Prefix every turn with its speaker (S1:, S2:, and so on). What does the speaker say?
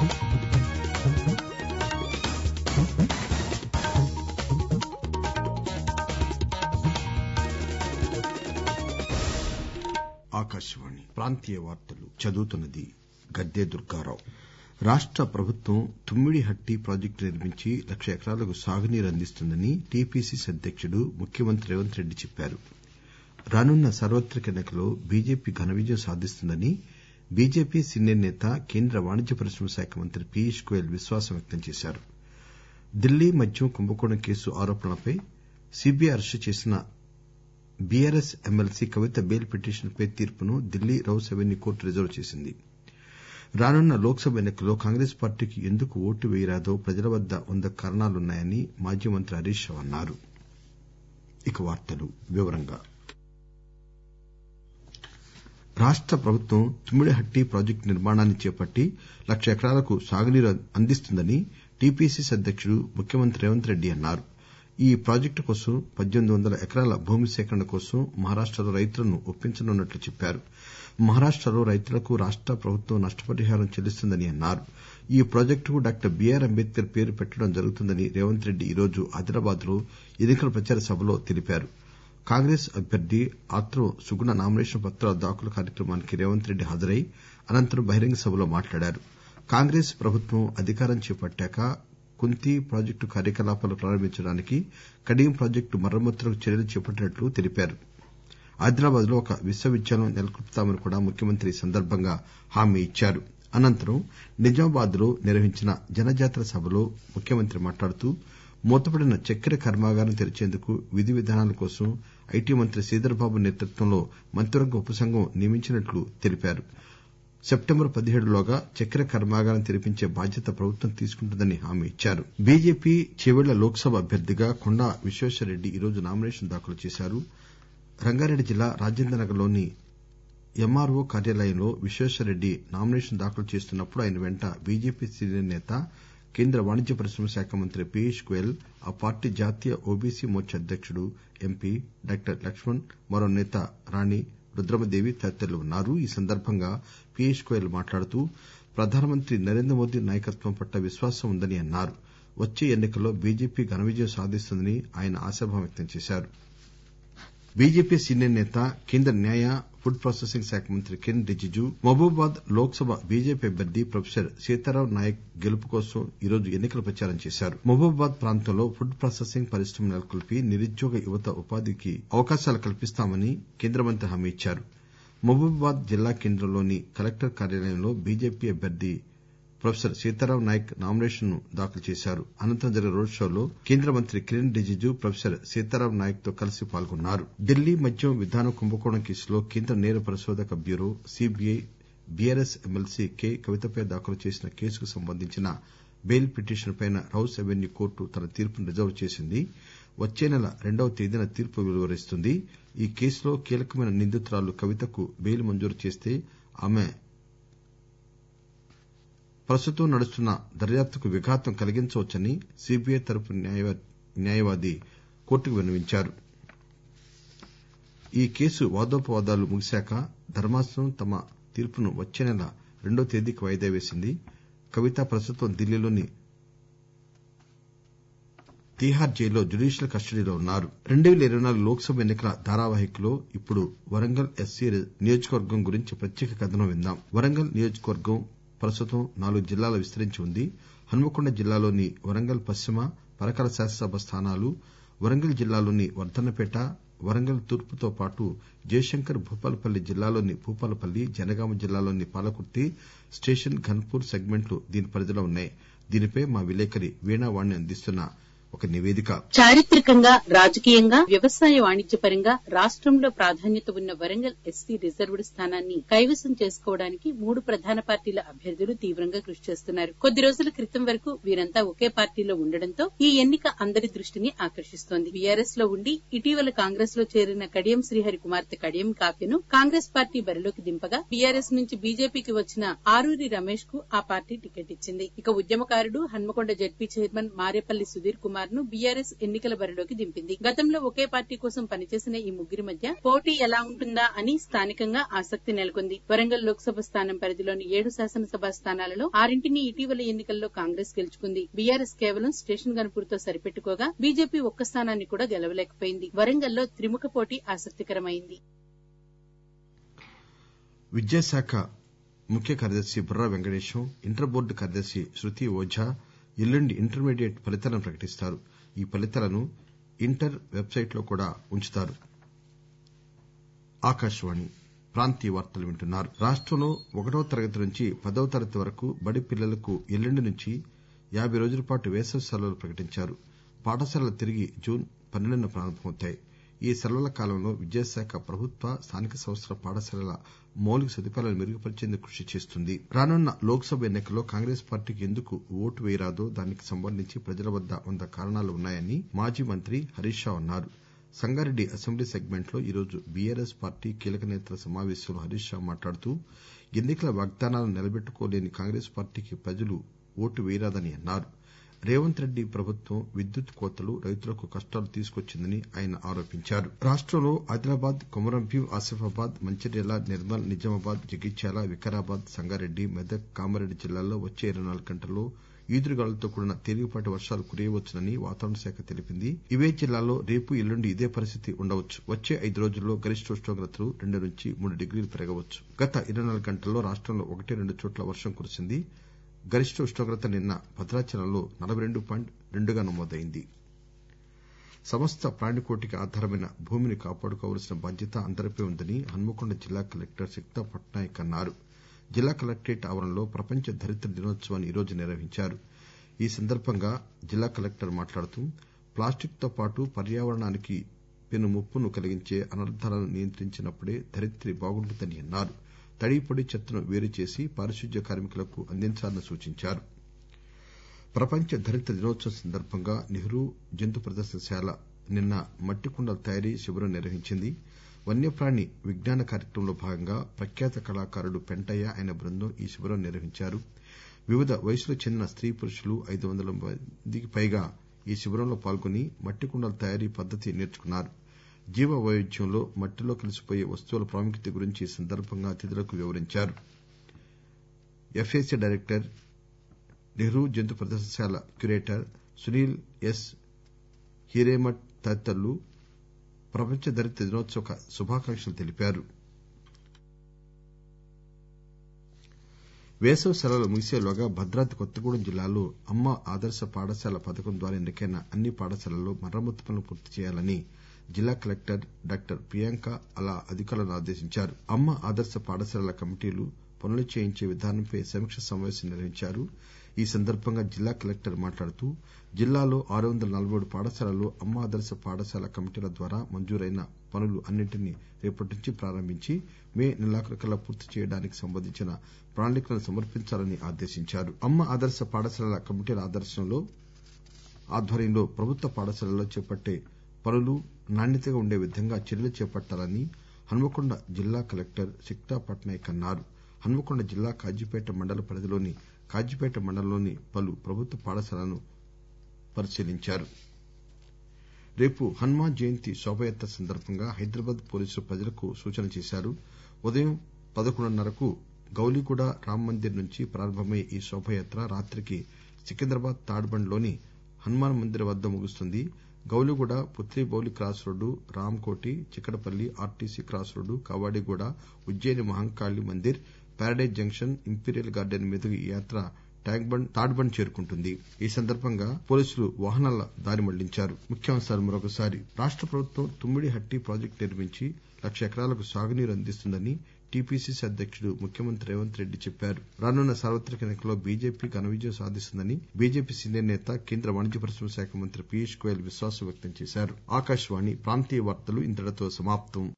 S1: ఆకాశవాణి ప్రాంతీయ వార్తలు చదువుతున్నది గద్దె దుర్గారావు రాష్ట ప్రభుత్వం తుమ్మిడిహట్టి ప్రాజెక్టు నిర్మించి లక్ష ఎకరాలకు సాగునీరు అందిస్తుందని టీపీసీసీ అధ్యకుడు ముఖ్యమంత్రి రేవంత్ రెడ్డి చెప్పారు రానున్న సార్వత్రిక ఎన్ని కల్లో బీజేపీ ఘన విజయం సాధిస్తుందని బీజేపీ సీనియర్ నేత కేంద్ర వాణిజ్య పరిశ్రమల శాఖ మంత్రి పీయూష్ గోయల్ విశ్వాసం వ్యక్తం చేశారు ఢిల్లీ మద్యం కుంభకోణం కేసు ఆరోపణలపై సీబీఐ అరెస్టు చేసిన బీఆర్ఎస్ ఎమ్మెల్సీ కవిత బెయిల్ పిటిషన్పై తీర్పును Delhi Rouse Avenue court reserve చేసింది రానున్న లోక్ సభ ఎన్ని కల్లో కాంగ్రెస్ పార్టీకి ఎందుకు ఓటు పేయరాదో ప్రజల వద్ద వంద కారణాలున్నాయని మాజీ మంత్రి హరీష్ రావు అన్నారు రాష్ట ప్రభుత్వం తుమ్మిడిహట్టి ప్రాజెక్టు నిర్మాణాన్ని చేపట్టి లక్ష ఎకరాలకు సాగునీరు అందిస్తుందని టీపీసీసీ అధ్యకుడు ముఖ్యమంత్రి రేవంత్ రెడ్డి అన్నారు ఈ ప్రాజెక్టు కోసం పద్దెనిమిది వందల ఎకరాల భూమి సేకరణ కోసం మహారాష్టలో రైతులను ఒప్పించనున్నట్లు చెప్పారు మహారాష్టలో రైతులకు రాష్ట ప్రభుత్వం నష్టపరిహారం చెల్లిస్తుందని అన్నారు ఈ ప్రాజెక్టుకు డాక్టర్ బీఆర్ అంబేద్కర్ పేరు పెట్టడం జరుగుతుందని రేవంత్ రెడ్డి ఈరోజు ఆదిలాబాద్ లో ఎన్ని కల ప్రచార సభలో తెలిపారు కాంగ్రెస్ అభ్యర్థి ఆత్రం సుగుణ నామినేషన్ పత్రాల దాఖలు కార్యక్రమానికి రేవంత్ రెడ్డి హాజరై అనంతరం బహిరంగ సభలో మాట్లాడారు కాంగ్రెస్ ప్రభుత్వం అధికారం చేపట్టాక కుంతి ప్రాజెక్టు కార్యకలాపాలు ప్రారంభించడానికి కడియం ప్రాజెక్టు మరమ్మతులకు చర్యలు చేపట్టినట్లు తెలిపారు ఆదిలాబాద్ లో ఒక విశ్వవిద్యాలయం నెలకొల్పుతామని కూడా ముఖ్యమంత్రి ఈ సందర్బంగా హామీ ఇచ్చారు అనంతరం నిజామాబాద్ లో నిర్వహించిన జనజాతర సభలో ముఖ్యమంత్రి మాట్లాడుతూ మూతపడిన చక్కెర కర్మాగారం తెరిచేందుకు విధి విధానాల కోసం ఐటీ మంత్రి శ్రీధర్ బాబు నేతృత్వంలో మంత్రివర్గ ఉపసంఘం నియమించినట్లు తెలిపారు సెప్టెంబర్ పదిహేడులోగా చక్కెర కర్మాగారం తెరిపించే బాధ్యత ప్రభుత్వం తీసుకుంటుందని హామీ ఇచ్చారు బీజేపీ చేవెళ్ల లోక్ సభ అభ్యర్థిగా కొండా విశ్వేశ్వర్రెడ్డి ఈరోజు నామినేషన్ దాఖలు చేశారు రంగారెడ్డి జిల్లా రాజేంద్రనగర్ లోని ఎంఆర్ఓ కార్యాలయంలో విశ్వేశ్వర్రెడ్డి నామినేషన్ దాఖలు చేస్తున్నప్పుడు ఆయన వెంట బీజేపీ సీనియర్ నేత కేంద్ర వాణిజ్య పరిశ్రమల శాఖ మంత్రి పీయూష్ గోయల్ ఆ పార్టీ జాతీయ ఓబీసీ మోర్చా అధ్యకుడు ఎంపీ డాక్టర్ లక్ష్మణ్ మరో నేత రాణి రుద్రమదేవి తదితరులు ఉన్నారు ఈ సందర్బంగా పీయూష్ గోయల్ మాట్లాడుతూ ప్రధానమంత్రి నరేంద్ర మోదీ నాయకత్వం పట్ల విశ్వాసం ఉందని అన్నారు వచ్చే ఎన్ని కల్లో బీజేపీ ఘన విజయం సాధిస్తుందని ఆయన ఆశాభావం వ్యక్తం చేశారు బీజేపీ సీనియర్ నేత కేంద్ర న్యాయ ఫుడ్ ప్రాసెసింగ్ శాఖ మంత్రి కిరణ్ రిజిజు మహబూబాబాద్ లోక్ సభ బీజేపీ అభ్యర్థి ప్రొఫెసర్ సీతారాం నాయక్ గెలుపు కోసం ఈరోజు ఎన్ని కల ప్రచారం చేశారు మహబూబాబాద్ ప్రాంతంలో ఫుడ్ ప్రాసెసింగ్ పరిశ్రమ నెలకొల్పి నిరుద్యోగ యువత ఉపాధికి అవకాశాలు కల్పిస్తామని కేంద్ర మంత్రి హామీ ఇచ్చారు మహబూబాబాద్ జిల్లా కేంద్రంలోని కలెక్టర్ కార్యాలయంలో బీజేపీ అభ్యర్థి ప్రొఫెసర్ సీతారాం నాయక్ నామినేషన్ ను దాఖలు చేశారు అనంతరం జరిగిన రోడ్ షోలో కేంద్ర మంత్రి కిరణ్ రిజిజు ప్రొఫెసర్ సీతారాం నాయక్ తో కలిసి పాల్గొన్నారు ఢిల్లీ మద్యం విధానం కుంభకోణం కేసులో కేంద్ర నేర పరిశోధక bureau CBI BRS MLC K కవితపై దాఖలు చేసిన కేసుకు సంబంధించిన బెయిల్ పిటిషన్ పై రౌస్ అవెన్యూ కోర్టు తన తీర్పును రిజర్వు చేసింది వచ్చే నెల రెండవ తేదీన తీర్పు వెలువరిస్తుంది ఈ కేసులో కీలకమైన నిందితురాలు కవితకు బెయిల్ మంజూరు చేస్తే ఆమె ప్రస్తుతం నడుస్తున్న దర్యాప్తుకు విఘాతం కలిగించవచ్చని సీబీఐ తరపు న్యాయవాది కోర్టుకు విన్నవించారు ఈ కేసు వాదోపవాదాలు ముగిశాక ధర్మాసనం తమ తీర్పును వచ్చే నెల రెండో తేదీకి వాయిదా వేసింది కవిత ప్రస్తుతం ఢిల్లీలోని తీహార్ జైల్లో జ్యుడీషియల్ కస్టడీలో ఉన్నారు రెండు పేల ఇరవై నాలుగు లోక్ సభ ఎన్ని కల ధారావాహికలో ఇప్పుడు వరంగల్ ఎస్సీ నియోజకవర్గం గురించి ప్రత్యేక కథనం విందాం వరంగల్ నియోజకవర్గం ప్రస్తుతం నాలుగు జిల్లాల్లో విస్తరించి ఉంది హన్మకొండ జిల్లాలోని వరంగల్ పశ్చిమ పరకాల శాసనసభ స్థానాలు వరంగల్ జిల్లాలోని వర్ధన్నపేట వరంగల్ తూర్పుతో పాటు జయశంకర్ భూపాలపల్లి జిల్లాలోని భూపాలపల్లి జనగామ జిల్లాలోని పాలకుర్తి స్టేషన్ ఘన్పూర్ సెగ్మెంట్లు దీని పరిధిలో ఉన్నాయి దీనిపై మా విలేకరి వీణా వాణి అందిస్తున్న ఒక నివేదిక
S2: చారిత్రకంగా రాజకీయంగా వ్యవసాయ వాణిజ్యపరంగా రాష్టంలో ప్రాధాన్యత ఉన్న వరంగల్ ఎస్సీ రిజర్వ్డ్ స్థానాన్ని కైవసం చేసుకోవడానికి మూడు ప్రధాన పార్టీల అభ్యర్థులు తీవ్రంగా కృషి చేస్తున్నారు కొద్ది రోజుల క్రితం వరకు వీరంతా ఒకే పార్టీలో ఉండడంతో ఈ ఎన్నిక అందరి దృష్టిని ఆకర్షిస్తోంది బీఆర్ఎస్ లో ఉండి ఇటీవల కాంగ్రెస్ లో చేరిన కడియం శ్రీహరి కుమార్తె కడియం కావ్యను కాంగ్రెస్ పార్టీ బరిలోకి దింపగా బీఆర్ఎస్ నుంచి బీజేపీకి వచ్చిన ఆరూరి రమేష్ కు ఆ పార్టీ టికెట్ ఇచ్చింది ఇక ఉద్యమకారుడు హన్మకొండ జడ్పీ చైర్మన్ మారేపల్లి సుధీర్ కుమార్ కుమార్ ను బీఆర్ఎస్ ఎన్నికల బరిలోకి దింపింది గతంలో ఒకే పార్టీ కోసం పనిచేసిన ఈ ముగ్గురి మధ్య పోటీ ఎలా ఉంటుందా అని స్థానికంగా ఆసక్తి నెలకొంది వరంగల్ లోక్సభ స్థానం పరిధిలోని ఏడు శాసనసభ స్థానాలలో ఆరింటిని ఇటీవల ఎన్నికల్లో కాంగ్రెస్ గెలుచుకుంది బీఆర్ఎస్ కేవలం స్టేషన్ గన్పూర్తో సరిపెట్టుకోగా బీజేపీ ఒక్క స్థానాన్ని కూడా గెలవలేకపోయింది వరంగల్లో త్రిముఖ పోటీ ఆసక్తికరమైంది
S1: విద్యాశాఖ ముఖ్య కార్యదర్శి బుర్రా వెంకటేశం ఇంటర్ బోర్డు కార్యదర్శి శృతి ఓఝా ఎల్లుండి ఇంటర్మీడియట్ ఫలితాలను ప్రకటిస్తారు ఈ ఫలితాలను ఇంటర్ వెబ్సైట్ లో కూడా ఉంచుతారు రాష్టంలో ఒకటవ తరగతి నుంచి పదవ తరగతి వరకు బడి పిల్లలకు ఎల్లుండి నుంచి యాబై రోజుల పాటు వేసవి సెలవులు ప్రకటించారు పాఠశాలలు తిరిగి జూన్ పన్నెండున ప్రారంభమవుతాయి ఈ సెలవుల కాలంలో విద్యాశాఖ ప్రభుత్వ స్థానిక సంస్థల పాఠశాలల మౌలిక సదుపాయాలను మెరుగుపరిచేందుకు కృషి చేస్తుంది రానున్న లోక్ సభ ఎన్నికల్లో కాంగ్రెస్ పార్టీకి ఎందుకు ఓటు వేయరాదో దానికి సంబంధించి ప్రజల వద్ద వంద కారణాలు ఉన్నాయని మాజీ మంత్రి హరీష్ రావు అన్నారు సంగారెడ్డి అసెంబ్లీ సెగ్మెంట్ లో ఈరోజు బీఆర్ఎస్ పార్టీ కీలక నేతల సమావేశంలో హరీష్ రావు మాట్లాడుతూ ఎన్నికల వాగ్దానాలను నిలబెట్టుకోలేని కాంగ్రెస్ పార్టీకి ప్రజలు ఓటు వేయరాదని అన్నారు రేవంత్ రెడ్డి ప్రభుత్వం విద్యుత్ కోతలు రైతులకు కష్టాలు తీసుకొచ్చిందని ఆయన ఆరోపించారు రాష్టంలో ఆదిలాబాద్ కొమరంభీం ఆసిఫాబాద్ మంచిర్యాల నిర్మల్ నిజామాబాద్ జగిత్యాల వికారాబాద్ సంగారెడ్డి మెదక్ కామారెడ్డి జిల్లాల్లో వచ్చే ఇరవై నాలుగు గంటల్లో ఈదురుగాలులతో కూడిన తేలికపాటి వర్షాలు కురియవచ్చునని వాతావరణ శాఖ తెలిపింది ఇవే జిల్లాల్లో రేపు ఎల్లుండి ఇదే పరిస్థితి ఉండవచ్చు వచ్చే ఐదు రోజుల్లో గరిష్ట ఉష్ణోగ్రతలు రెండు నుంచి మూడు డిగ్రీలు పెరగవచ్చు గత ఇరవై నాలుగు గంటల్లో రాష్టంలో ఒకటి రెండు చోట్ల వర్షం కురిసింది గరిష్ట ఉష్ణోగ్రత నిన్న భద్రాచలంలో నలబై రెండు పాయింట్ రెండుగా నమోదైంది సమస్త ప్రాణికోటికి ఆధారమైన భూమిని కాపాడుకోవలసిన బాధ్యత అందరిపై ఉందని హన్మకొండ జిల్లా కలెక్టర్ సిక్తా పట్నాయక్ అన్నారు జిల్లా కలెక్టరేట్ ఆవరణలో ప్రపంచ ధరిత్రి దినోత్సవాన్ని ఈరోజు నిర్వహించారు ఈ సందర్బంగా జిల్లా కలెక్టర్ మాట్లాడుతూ ప్లాస్టిక్ తో పాటు పర్యావరణానికి పెను ముప్పును కలిగించే అనర్థాలను నియంత్రించినప్పుడే ధరిత్రి బాగుంటుందని అన్నారు తడి పొడి చెత్తను వేరు చేసి పారిశుద్ధ్య కార్మికులకు అందించాలని సూచించారు ప్రపంచ ధరిత్రి దినోత్సవం సందర్బంగా నెహ్రూ జంతు ప్రదర్శనశాల నిన్న మట్టి కుండల తయారీ శిబిరం నిర్వహించింది వన్యప్రాణి విజ్ఞాన కార్యక్రమంలో భాగంగా ప్రఖ్యాత కళాకారుడు పెంటయ్య ఆయన బృందం ఈ శిబిరం నిర్వహించారు వివిధ వయసులకు చెందిన స్త్రీ పురుషులు ఐదు వందల మందికి పైగా ఈ శిబిరంలో పాల్గొని మట్టి కుండల తయారీ పద్దతి నేర్చుకున్నారు జీవ వైవిధ్యంలో మట్టిలో కలిసిపోయే వస్తువుల ప్రాముఖ్యత గురించి ఈ సందర్బంగా అతిథులకు వివరించారు ఎఫ్ఎసి డైరెక్టర్ నెహ్రూ జంతు ప్రదర్శనశాల క్యురేటర్ సునీల్ ఎస్ హీరేమఠ్ తదితరులు ప్రపంచ ధరిత్రి దినోత్సవ శుభాకాంక్షలు తెలిపారు వేసవి సెలవులు ముగిసేలోగా భద్రాద్రి కొత్తగూడెం జిల్లాలో అమ్మ ఆదర్శ పాఠశాల పథకం ద్వారా ఎన్నికైన అన్ని పాఠశాలల్లో మరమ్మతు పనులు పూర్తి చేయాలని జిల్లా కలెక్టర్ డాక్టర్ ప్రియాంక అలా అధికారులను ఆదేశించారు అమ్మ ఆదర్శ పాఠశాలల కమిటీలు పనులు చేయించే విధానంపై సమీక్ష సమావేశం నిర్వహించారు ఈ సందర్బంగా జిల్లా కలెక్టర్ మాట్లాడుతూ జిల్లాలో ఆరు వందల నలబై ఏడు పాఠశాలల్లో అమ్మ ఆదర్శ పాఠశాల కమిటీల ద్వారా మంజూరైన పనులు అన్నింటినీ రేపటి నుంచి ప్రారంభించి మే నెలాఖరుకల్లా పూర్తి చేయడానికి సంబంధించిన ప్రణాళికలను సమర్పించాలని ఆదేశించారు అమ్మ ఆదర్శ పాఠశాలల కమిటీల ఆధ్వర్యంలో ప్రభుత్వ పాఠశాలల్లో చేపట్టే పనులు నాణ్యతగా ఉండే విధంగా చర్యలు చేపట్టాలని హన్మకొండ జిల్లా కలెక్టర్ సిక్తా పట్నాయక్ అన్నారు హన్మకొండ జిల్లా కాజీపేట మండల పరిధిలోని కాజీపేట మండలంలోని పలు ప్రభుత్వ పాఠశాలలను పరిశీలించారు రేపు హనుమాన్ జయంతి శోభాయాత్ర సందర్బంగా హైదరాబాద్ పోలీసులు ప్రజలకు సూచన చేశారు ఉదయం పదకొండున్నరకు గౌలిగూడ రాంమందిర్ నుంచి ప్రారంభమయ్యే ఈ శోభాయాత్ర రాత్రికి సికింద్రాబాద్ తాడ్బండ్లోని హనుమాన్ మందిర్ వద్ద ముగుస్తుంది Gowliguda Putlibowli cross road Ramkoti Chikkadpally RTC cross road Kavadiguda Ujjaini Mahankali Mandir paradise junction imperial garden మీదుగా ఈ యాత్ర తాడ్బండ్ చేరుకుంటుంది ఈ సందర్బంగా పోలీసులు వాహనాల దారి మళ్లించారు ముఖ్యాంశాలు మరొకసారి రాష్ట ప్రభుత్వం తుమ్మిడి హట్టి ప్రాజెక్టు నిర్మించి లక్ష ఎకరాలకు సాగునీరు అందిస్తుందని టీపీసీసీ అధ్యకుడు ముఖ్యమంత్రి రేవంత్ రెడ్డి చెప్పారు రానున్న సార్వత్రిక ఎన్నికల్లో బీజేపీ ఘన విజయం సాధిస్తుందని బీజేపీ సీనియర్ నేత కేంద్ర వాణిజ్య పరిశ్రమల శాఖ మంత్రి పీయూష్ గోయల్ విశ్వాసం వ్యక్తం చేశారు